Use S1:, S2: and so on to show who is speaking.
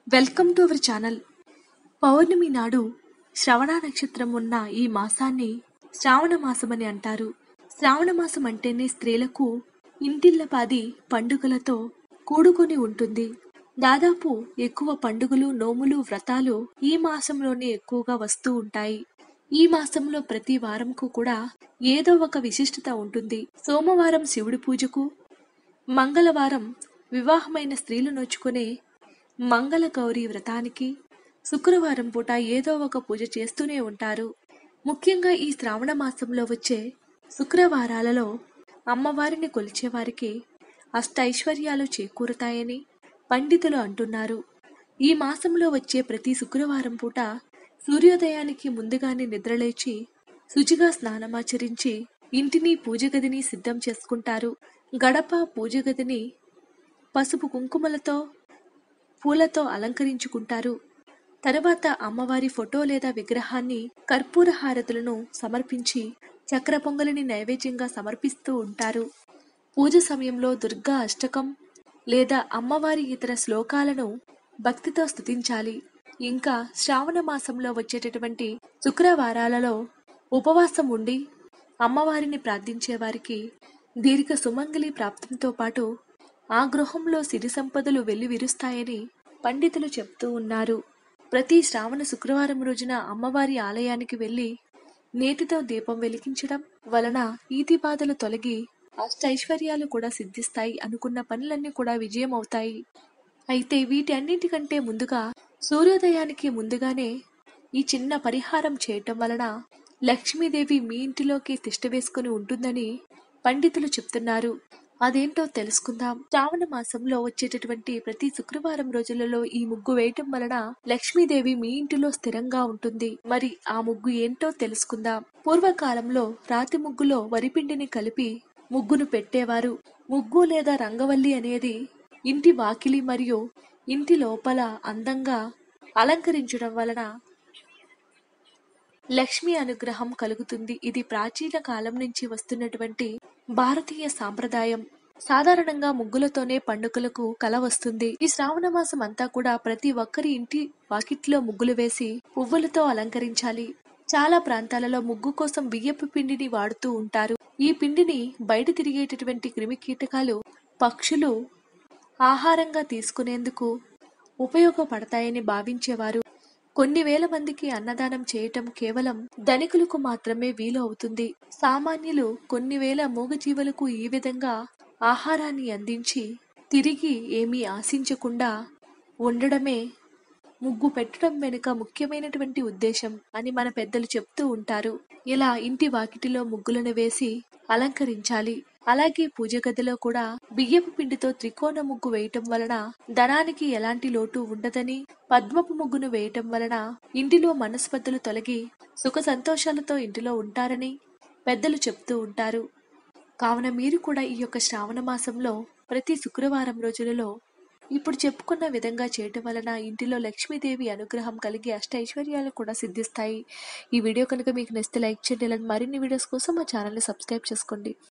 S1: welcome to our channel పౌర్ణమి నాడు శ్రవణ నక్షత్రం ఉన్న ఈ మాసాన్ని శ్రావణ మాసమని అంటారు శ్రావణ మాసం అంటేనే స్త్రీలకు ఇంటిల్లపాది పండుగలతో కూడుకొని ఉంటుంది దాదాపు ఎక్కువ పండుగలు నోములు వ్రతాలు ఈ మాసంలోనే ఎక్కువగా వస్తూ ఉంటాయి ఈ మాసంలో ప్రతి వారంకు కూడా ఏదో ఒక విశిష్టత ఉంటుంది సోమవారం శివుడి పూజకు మంగళవారం వివాహమైన స్త్రీలు నోచుకునే మంగళ గౌరి వ్రతానికి శుక్రవారం పూట ఏదో ఒక పూజ చేస్తూనే ఉంటారు ముఖ్యంగా ఈ శ్రావణ మాసంలో వచ్చే శుక్రవారాలలో అమ్మవారిని కొలిచేవారికి అష్టైశ్వర్యాలు చేకూరుతాయని పండితులు అంటున్నారు ఈ మాసంలో వచ్చే ప్రతి శుక్రవారం పూట సూర్యోదయానికి ముందుగానే నిద్రలేచి శుచిగా స్నానమాచరించి ఇంటిని పూజ గదిని సిద్ధం చేసుకుంటారు గడప పూజ గదిని పసుపు కుంకుమలతో పూలతో అలంకరించుకుంటారు తర్వాత అమ్మవారి ఫోటో లేదా విగ్రహాన్ని కర్పూర హారతులను సమర్పించి చక్ర పొంగలిని నైవేద్యంగా సమర్పిస్తూ ఉంటారు పూజ సమయంలో దుర్గా అష్టకం లేదా అమ్మవారి ఇతర శ్లోకాలను భక్తితో స్తుతించాలి ఇంకా శ్రావణ మాసంలో వచ్చేటటువంటి శుక్రవారాలలో ఉపవాసం ఉండి అమ్మవారిని ప్రార్థించే వారికి దీర్ఘ సుమంగళి ప్రాప్తంతో పాటు ఆ గృహంలో సిరి సంపదలు వెల్లివిరుస్తాయని పండితులు చెప్తూ ఉన్నారు ప్రతి శ్రావణ శుక్రవారం రోజున అమ్మవారి ఆలయానికి వెళ్లి నేతితో దీపం వెలిగించడం వలన ఈతి బాధలు తొలగి అష్టైశ్వర్యాలు కూడా సిద్ధిస్తాయి అనుకున్న పనులన్నీ కూడా విజయం అవుతాయి అయితే వీటి అన్నింటికంటే ముందుగా సూర్యోదయానికి ముందుగానే ఈ చిన్న పరిహారం చేయటం వలన లక్ష్మీదేవి మీ ఇంటిలోకి తిష్ట వేసుకుని ఉంటుందని పండితులు చెప్తున్నారు అదేంటో తెలుసుకుందాం శ్రావణ మాసంలో వచ్చేటటువంటి ప్రతి శుక్రవారం రోజులలో ఈ ముగ్గు వేయటం వలన లక్ష్మీదేవి మీ ఇంటిలో స్థిరంగా ఉంటుంది మరి ఆ ముగ్గు ఏంటో తెలుసుకుందాం పూర్వకాలంలో రాతి ముగ్గులో వరిపిండిని కలిపి ముగ్గును పెట్టేవారు ముగ్గు లేదా రంగవల్లి అనేది ఇంటి వాకిలి మరియు ఇంటి లోపల అందంగా అలంకరించడం వలన లక్ష్మి అనుగ్రహం కలుగుతుంది ఇది ప్రాచీన కాలం నుంచి వస్తున్నటువంటి భారతీయ సాంప్రదాయం సాధారణంగా ముగ్గులతోనే పండుగలకు కల వస్తుంది ఈ శ్రావణ మాసం అంతా కూడా ప్రతి ఒక్కరి ఇంటి వాకిట్లో ముగ్గులు వేసి పువ్వులతో అలంకరించాలి చాలా ప్రాంతాలలో ముగ్గు కోసం బియ్యపు పిండిని వాడుతూ ఉంటారు ఈ పిండిని బయట తిరిగేటటువంటి క్రిమి కీటకాలు పక్షులు ఆహారంగా తీసుకునేందుకు ఉపయోగపడతాయని భావించేవారు కొన్ని వేల మందికి అన్నదానం చేయటం కేవలం ధనికులకు మాత్రమే వీలు అవుతుంది సామాన్యులు కొన్ని వేల మూగజీవులకు ఈ విధంగా ఆహారాన్ని అందించి తిరిగి ఏమీ ఆశించకుండా ఉండడమే ముగ్గు పెట్టడం వెనుక ముఖ్యమైనటువంటి ఉద్దేశం అని మన పెద్దలు చెప్తూ ఉంటారు ఇలా ఇంటి వాకిటిలో ముగ్గులను వేసి అలంకరించాలి అలాగే పూజ గదిలో కూడా బియ్యపు పిండితో త్రికోణ ముగ్గు వేయటం వలన ధనానికి ఎలాంటి లోటు ఉండదని పద్మపు ముగ్గును వేయటం వలన ఇంటిలో మనస్పర్ధలు తొలగి సుఖ సంతోషాలతో ఇంటిలో ఉంటారని పెద్దలు చెప్తూ ఉంటారు కావున మీరు కూడా ఈ యొక్క శ్రావణ మాసంలో ప్రతి శుక్రవారం రోజులలో ఇప్పుడు చెప్పుకున్న విధంగా చేయటం వలన ఇంటిలో లక్ష్మీదేవి అనుగ్రహం కలిగి అష్ట ఐశ్వర్యాలు కూడా సిద్ధిస్తాయి ఈ వీడియో కనుక మీకు నచ్చితే లైక్ చేయండి ఇలాంటి మరిన్ని వీడియోస్ కోసం మా ఛానల్ని సబ్స్క్రైబ్ చేసుకోండి